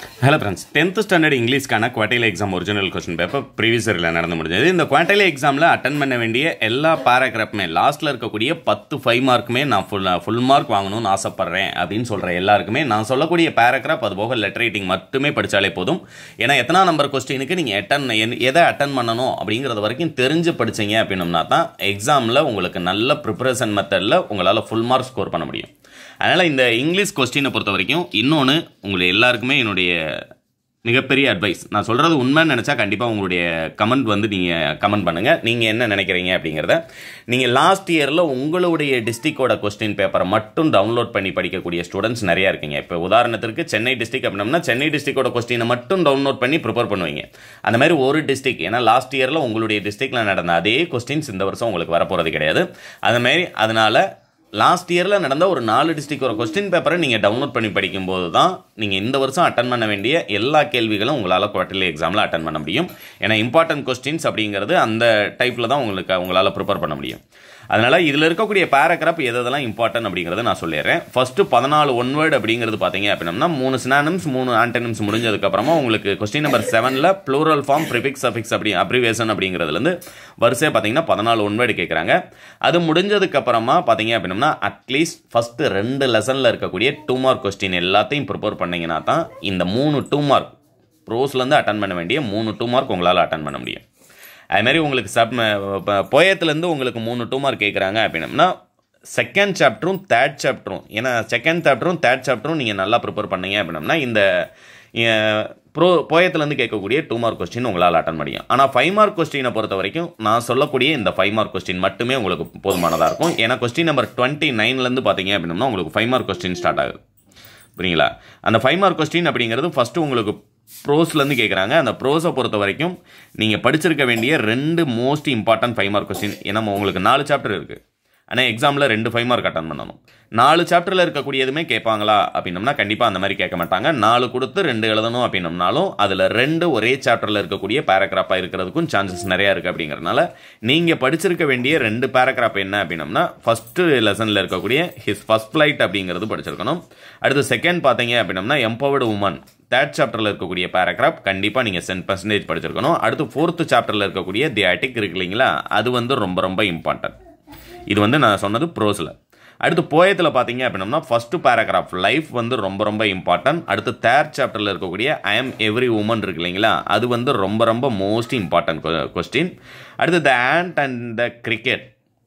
hello friends tenth standard இங்கிலீஷ்க்கான quarterly exam original question paper previous இயரில் நடந்து முடிஞ்சது இந்த குவார்டர்லி எக்ஸாமில் அட்டன் பண்ண வேண்டிய எல்லா பேராகிராஃப்மே லாஸ்ட்டில் இருக்கக்கூடிய பத்து ஃபைவ் மார்க்குமே நான் ஃபுல் ஃபுல் மார்க் வாங்கணும்னு ஆசைப்பட்றேன் அப்படின்னு சொல்கிற எல்லாருக்குமே நான் சொல்லக்கூடிய பேராகிராஃப் அது போக லெட்டர் ரைட்டிங் மட்டுமே படித்தாலே போதும் ஏன்னா எத்தனா நம்பர் கொஸ்டினுக்கு நீங்கள் அட்டன் எதை அட்டன் பண்ணணும் அப்படிங்கிறது வரைக்கும் தெரிஞ்சு படிச்சீங்க அப்படின்னம்னா தான் எக்ஸாமில் உங்களுக்கு நல்ல ப்ரிப்பரேஷன் மெத்தடில் உங்களால் ஃபுல் மார்க் ஸ்கோர் பண்ண முடியும் அதனால் இந்த இங்கிலீஷ் கொஸ்டினை பொறுத்த வரைக்கும் இன்னொன்று உங்களை எல்லாருக்குமே என்னுடைய மிகப்பெரிய அட்வைஸ் நான் சொல்கிறது உண்மைன்னு நினச்சா கண்டிப்பாக உங்களுடைய கமெண்ட் வந்து நீங்கள் கமெண்ட் பண்ணுங்கள் நீங்கள் என்ன நினைக்கிறீங்க அப்படிங்கிறத நீங்கள் லாஸ்ட் இயரில் உங்களுடைய டிஸ்ட்ரிக்டோட கொஸ்டின் பேப்பரை மட்டும் டவுன்லோட் பண்ணி படிக்கக்கூடிய ஸ்டூடெண்ட்ஸ் நிறையா இருக்கீங்க இப்போ உதாரணத்திற்கு சென்னை டிஸ்ட்ரிக் அப்படின்னா சென்னை டிஸ்ட்ரிக்டோட கொஸ்டினை மட்டும் டவுன்லோட் பண்ணி ப்ரிப்பேர் பண்ணுவீங்க அந்த மாதிரி ஒரு டிஸ்ட்ரிக் ஏன்னா லாஸ்ட் இயரில் உங்களுடைய டிஸ்ட்ரிக்டில் நடந்த அதே கொஸ்டின்ஸ் இந்த வருஷம் உங்களுக்கு வரப்போகிறது கிடையாது அது மாதிரி அதனால் லாஸ்ட் இயரில் நடந்த ஒரு நாலு டிஸ்ட்ரிக் ஒரு கொஸ்டின் பேப்பரை நீங்கள் டவுன்லோட் பண்ணி படிக்கும்போது தான் நீங்கள் இந்த வருஷம் அட்டன் பண்ண வேண்டிய எல்லா கேள்விகளும் உங்களால் குவார்டர்லி எக்ஸாமில் அட்டன் பண்ண முடியும் ஏன்னா இம்பார்ட்டன்ட் கொஸ்டின்ஸ் அப்படிங்கிறது அந்த டைப்பில் தான் உங்களுக்கு உங்களால் ப்ரிப்பேர் பண்ண முடியும் அதனால் இதில் இருக்கக்கூடிய பேராகிராஃப் எது எதெல்லாம் இம்பார்ட்டன்ட் அப்படிங்கிறத நான் சொல்லிடுறேன் ஃபஸ்ட்டு பதினாலு ஒன் வேர்டு அப்படிங்கிறது பார்த்தீங்க அப்படின்னா மூணு சினானிம்ஸ் மூணு ஆன்டனிம்ஸ் முடிஞ்சதுக்கப்புறமா உங்களுக்கு கொஸ்டின் நம்பர் செவனில் ப்ளூரல் ஃபார்ம் ப்ரிபிக்ஸ் அஃபிக்ஸ் அப்படி அப்ரிவேஷன் அப்படிங்கிறதுலேருந்து வரிசையாக பார்த்தீங்கன்னா பதினாலு ஒன் வேர்டு கேட்குறாங்க அது முடிஞ்சதுக்கப்புறமா பார்த்தீங்க அப்படின்னா அட்லீஸ்ட் ஃபஸ்ட்டு ரெண்டு லெசனில் இருக்கக்கூடிய டூ மார்க் கொஸ்டின் எல்லாத்தையும் ப்ரிப்பேர் பண்ணிங்கன்னா தான் இந்த மூணு டூ மார்க் ப்ரோஸ்லேருந்து அட்டன் பண்ண வேண்டிய மூணு டூ மார்க் உங்களால் அட்டன் பண்ண முடியும் அதுமாரி உங்களுக்கு சப் போயத்துலேருந்து உங்களுக்கு மூணு டூ மார்க் கேட்குறாங்க அப்படின்னம்னா செகண்ட் சாப்டரும் தேர்ட் சாப்டரும் ஏன்னா செகண்ட் சாப்டரும் தேர்ட் சாப்டரும் நீங்கள் நல்லா ப்ரிப்பேர் பண்ணீங்க அப்படின்னம்னா இந்த ப்ரோ போயத்துலேருந்து கேட்கக்கூடிய டூ மார்க் கொஸ்டின் உங்களால் அட்டன் முடியும் ஆனால் ஃபைவ் மார்க் கொஸ்டினை பொறுத்த வரைக்கும் நான் சொல்லக்கூடிய இந்த ஃபைவ் மார்க் கொஸ்டின் மட்டுமே உங்களுக்கு போதுமானதாக இருக்கும் ஏன்னா கொஸ்டின் நம்பர் டுவெண்ட்டி நைன்லேருந்து பார்த்தீங்க அப்படின்னா உங்களுக்கு ஃபைவ் மார்க் கொஸ்டின் ஸ்டார்ட் ஆகுது புரியுங்களா அந்த ஃபைவ் மார்க் கொஸ்டின் அப்படிங்கிறது ஃபஸ்ட்டு உங்களுக்கு ப்ரோஸ்லேருந்து கேட்குறாங்க அந்த ப்ரோஸை பொறுத்த வரைக்கும் நீங்கள் படிச்சிருக்க வேண்டிய ரெண்டு most important five mark question ஏன்னா உங்களுக்கு நாலு சாப்டர் இருக்குது ஆனால் எக்ஸாமில் ரெண்டு ஃபைவ் மார்க் அட்டன் பண்ணணும் நாலு சாப்டரில் இருக்கக்கூடியதுமே கேட்பாங்களா அப்படின்னம்னா கண்டிப்பாக அந்த மாதிரி கேட்க மாட்டாங்க நாலு கொடுத்து ரெண்டு எழுதணும் அப்படின்னம்னாலும் அதில் ரெண்டு ஒரே சாப்டரில் இருக்கக்கூடிய பேராகிராஃபாக இருக்கிறதுக்கும் சான்சஸ் நிறையா இருக்குது அப்படிங்கிறனால நீங்கள் படிச்சிருக்க வேண்டிய ரெண்டு பேராகிராஃப் என்ன அப்படின்னம்னா ஃபஸ்ட்டு லெசனில் இருக்கக்கூடிய ஹிஸ் ஃபஸ்ட் ஃப்ளைட் அப்படிங்கிறது படிச்சிருக்கணும் அடுத்து செகண்ட் பார்த்தீங்க அப்படின்னம்னா எம்பவர்டு உமன் தேர்ட் சாப்டரில் இருக்கக்கூடிய பேராகிராஃப் கண்டிப்பாக நீங்கள் சென் பர்சன்டேஜ் படிச்சிருக்கணும் அடுத்து ஃபோர்த்து சாப்டரில் இருக்கக்கூடிய தி அட்டிக் இருக்கு இல்லைங்களா அது வந்து ரொம்ப ரொம்ப இம்பார்ட்டன்ட் இது வந்து நான் சொன்னது ப்ரோஸில் அடுத்து போயத்தில் பார்த்தீங்க அப்படின்னம்னா ஃபஸ்ட்டு பேராகிராஃப் லைஃப் வந்து ரொம்ப ரொம்ப இம்பார்ட்டன்ட் அடுத்து தேர்ட் சாப்டரில் இருக்கக்கூடிய ஐ எம் எவ்ரி உமன் இருக்கு இல்லைங்களா அது வந்து ரொம்ப ரொம்ப மோஸ்ட் இம்பார்ட்டன்ட் கொஸ்டின் அடுத்து the ant and the cricket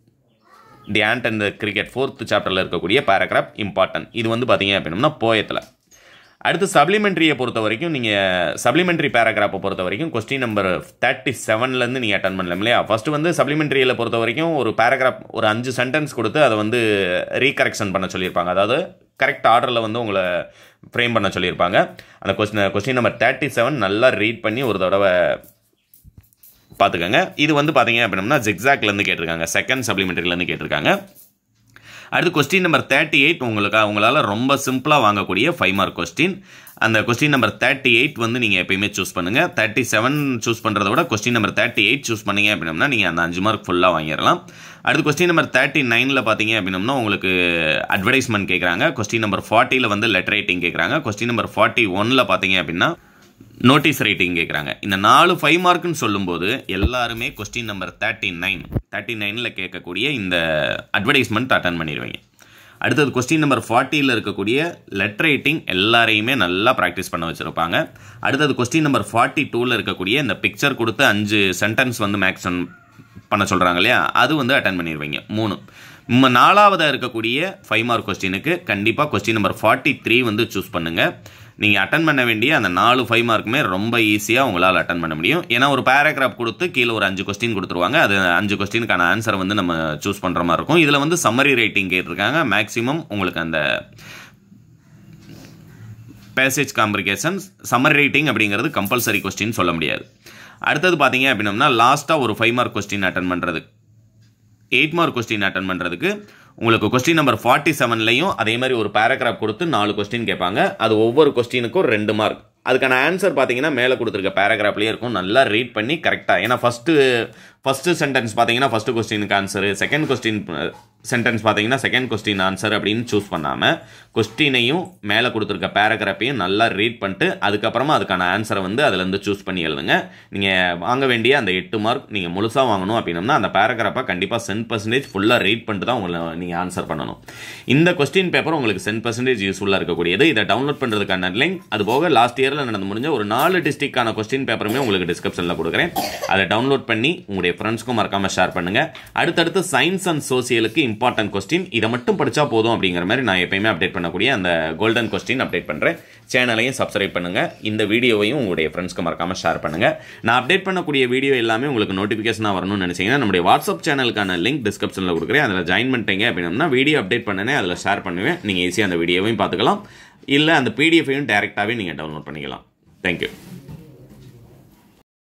the ant and the cricket fourth சாப்டரில் இருக்கக்கூடிய பேராகிராஃப் இம்பார்ட்டன்ட் இது வந்து பார்த்தீங்க அப்படின்னம்னா போயத்தில் அடுத்து சப்ளிமெண்ட்ரியை பொறுத்த வரைக்கும் நீங்கள் சப்ளிமெண்ட்ரி பேராகிராஃபை பொறுத்த வரைக்கும் கொஸ்டின் நம்பர் தேர்ட்டி செவன்லேருந்து நீங்கள் அட்டன் பண்ணலாம் இல்லையா ஃபஸ்ட்டு வந்து சப்ளிமெண்ட்ரியில் பொறுத்த வரைக்கும் ஒரு பேராகிராஃப் ஒரு அஞ்சு சென்டென்ஸ் கொடுத்து அதை வந்து ரீகரெக்ஷன் பண்ண சொல்லியிருப்பாங்க அதாவது கரெக்ட் ஆர்டரில் வந்து உங்களை ஃப்ரேம் பண்ண சொல்லியிருப்பாங்க அந்த question question number thirty seven நல்லா ரீட் பண்ணி ஒரு தடவை பார்த்துக்கோங்க இது வந்து பார்த்தீங்க அப்படின்னா ஜிக்ஸாக்லேருந்து கேட்டிருக்காங்க செகண்ட் சப்ளிமெண்ட்ரிலேருந்து கேட்டிருக்காங்க அடுத்து கொஸ்டின் நம்பர் தேர்ட்டி எயிட் உங்களுக்கு உங்களால் ரொம்ப சிம்பிளாக வாங்கக்கூடிய ஃபைவ் மார்க் கொஸ்டின் அந்த கொஸ்டின் நம்பர் தேர்ட்டி எயிட் வந்து நீங்கள் எப்பயுமே சூஸ் பண்ணுங்கள் தேர்ட்டி செவன் சூஸ் பண்ணுறத விட question number thirty eight choose பண்ணீங்க அப்படின்னா நீங்கள் அந்த அஞ்சு மார்க் ஃபுல்லாக வாங்கிடலாம் அடுத்து கொஸ்டின் நம்பர் தேர்ட்டி நைனில் பார்த்தீங்க அப்படின்னா உங்களுக்கு அட்வர்டைஸ்மெண்ட் கேட்குறாங்க கொஸ்டின் நம்பர் ஃபார்ட்டியில் வந்து லெட்டர் ரைட்டிங் கேட்குறாங்க கொஸ்டின் நம்பர் ஃபார்ட்டி ஒனில் பார்த்தீங்க அப்படின்னா நோட்டீஸ் ரைட்டிங் கேட்குறாங்க இந்த நாலு ஃபைவ் மார்க்குன்னு சொல்லும்போது எல்லாருமே question number thirty nine thirty நைனில் கேட்கக்கூடிய இந்த அட்வர்டைஸ்மெண்ட் அட்டன் பண்ணிடுவீங்க அடுத்தது கொஸ்டின் நம்பர் ஃபார்ட்டியில் இருக்கக்கூடிய லெட்டர் ரைட்டிங் எல்லாரையுமே நல்லா ப்ராக்டிஸ் பண்ண வச்சுருப்பாங்க அடுத்தது கொஸ்டின் நம்பர் ஃபார்ட்டி டூவில் இருக்கக்கூடிய இந்த பிக்சர் கொடுத்து அஞ்சு சென்டென்ஸ் வந்து மேக்ஸன் பண்ண சொல்கிறாங்க இல்லையா அது வந்து அட்டன் பண்ணிடுவீங்க மூணு நம்ம நாலாவதாக இருக்கக்கூடிய ஃபைவ் மார்க் கொஸ்டினுக்கு கண்டிப்பாக கொஸ்டின் நம்பர் ஃபார்ட்டி த்ரீ வந்து சூஸ் பண்ணுங்கள் நீங்கள் அட்டன் பண்ண வேண்டிய அந்த நாலு ஃபைவ் மார்க்குமே ரொம்ப ஈஸியாக உங்களால் அட்டன் பண்ண முடியும் ஏன்னா ஒரு பேராகிராஃப் கொடுத்து கீழே ஒரு அஞ்சு கொஸ்டின் கொடுத்துருவாங்க அது அஞ்சு கொஸ்டினுக்கான ஆன்சரை வந்து நம்ம சூஸ் பண்ணுற மாதிரி இருக்கும் இதில் வந்து சம்மரி ரேட்டிங் கேட்டிருக்காங்க மேக்ஸிமம் உங்களுக்கு அந்த பேசேஜ் காம்ப்ளிகேஷன்ஸ் சம்மரி ரேட்டிங் அப்படிங்கிறது கம்பல்சரி கொஸ்டின் சொல்ல முடியாது அடுத்தது பார்த்தீங்க அப்படின்னம்னா லாஸ்ட்டாக ஒரு ஃபைவ் மார்க் கொஸ்டின் அட்டன் பண்ணுறது எயிட் மார்க் கொஸ்டின் அட்டன் பண்ணுறதுக்கு உங்களுக்கு கொஸ்டின் நம்பர் ஃபார்ட்டி செவன்லையும் அதே மாதிரி ஒரு பேராகிராஃப் கொடுத்து நாலு கொஸ்டின் கேட்பாங்க அது ஒவ்வொரு கொஸ்டினுக்கும் ரெண்டு மார்க் அதுக்கான ஆன்சர் பார்த்தீங்கன்னா மேலே கொடுத்துருக்க பேராகிராஃப்லேயே இருக்கும் நல்லா ரீட் பண்ணி கரெக்டாக ஏன்னா ஃபஸ்ட்டு ஃபஸ்ட்டு சென்டென்ஸ் பார்த்தீங்கன்னா ஃபஸ்ட்டு கொஸ்டினுக்கு ஆன்சரு செகண்ட் கொஸ்டின் சென்டென்ஸ் பார்த்தீங்கன்னா செகண்ட் கொஸ்டின் ஆன்சர் அப்படின்னு சூஸ் பண்ணாமல் கொஸ்டினையும் மேலே கொடுத்துருக்க பேராகிராஃபையும் நல்லா ரீட் பண்ணிட்டு அதுக்கப்புறமா அதுக்கான ஆன்சரை வந்து அதுலேருந்து சூஸ் பண்ணி எழுதுங்க நீங்கள் வாங்க வேண்டிய அந்த எட்டு மார்க் நீங்கள் முழுசாக வாங்கணும் அப்படின்னம்னா அந்த பேராகிராஃபை கண்டிப்பாக சென்ட் பர்சன்டேஜ் ஃபுல்லாக ரீட் பண்ணிட்டு தான் உங்களை நீங்கள் ஆன்சர் பண்ணணும் இந்த கொஸ்டின் பேப்பர் உங்களுக்கு சென்ட் பர்சன்டேஜ் யூஸ்ஃபுல்லாக இருக்கக்கூடியது இதை டவுன்லோட் பண்ணுறதுக்கான லிங்க் அது போக லாஸ்ட் இயரில் நடந்து முடிஞ்ச ஒரு நாலு டிஸ்ட்ரிக்டான கொஸ்டின் பேப்பருமே உங்களுக்கு டிஸ்கிரிப்ஷனில் கொடுக்குறேன் அதை டவுன்லோட் பண்ணி உங்களுடைய ஃப்ரெண்ட்ஸ்க்கும் மறக்காமல் ஷேர் பண்ணுங்கள் அடுத்தடுத்து சயின்ஸ் அண்ட் சோசியலுக்கு இம்பார்ட்டன்ட் கொஸ்டின் இதை மட்டும் படித்தா போதும் அப்படிங்கிற மாதிரி நான் எப்பயுமே அப்டேட் பண்ணக்கூடிய அந்த கோல்டன் கொஸ்டின் அப்டேட் பண்ணுறேன் சேனலையும் சப்ஸ்கிரைப் பண்ணுங்கள் இந்த வீடியோவையும் உங்களுடைய ஃப்ரெண்ட்ஸ்க்கு மறக்காமல் ஷேர் பண்ணுங்கள் நான் அப்டேட் பண்ணக்கூடிய வீடியோ எல்லாமே உங்களுக்கு நோட்டிஃபிகேஷனாக வரணும்னு நினச்சிங்கன்னா நம்முடைய வாட்ஸ்அப் சேனலுக்கான லிங்க் டிஸ்கிரிப்ஷனில் கொடுக்குறேன் அதில் ஜாயின் பண்ணிட்டீங்க அப்படின்னா வீடியோ அப்டேட் பண்ணனே அதில் ஷேர் பண்ணுவேன் நீங்கள் ஈஸியாக அந்த வீடியோவையும் பார்த்துக்கலாம் இல்லை அந்த பிடிஎஃபையும் டேரெக்டாகவே நீங்கள் டவுன்லோட் பண்ணிக்கலாம் தேங்க்யூ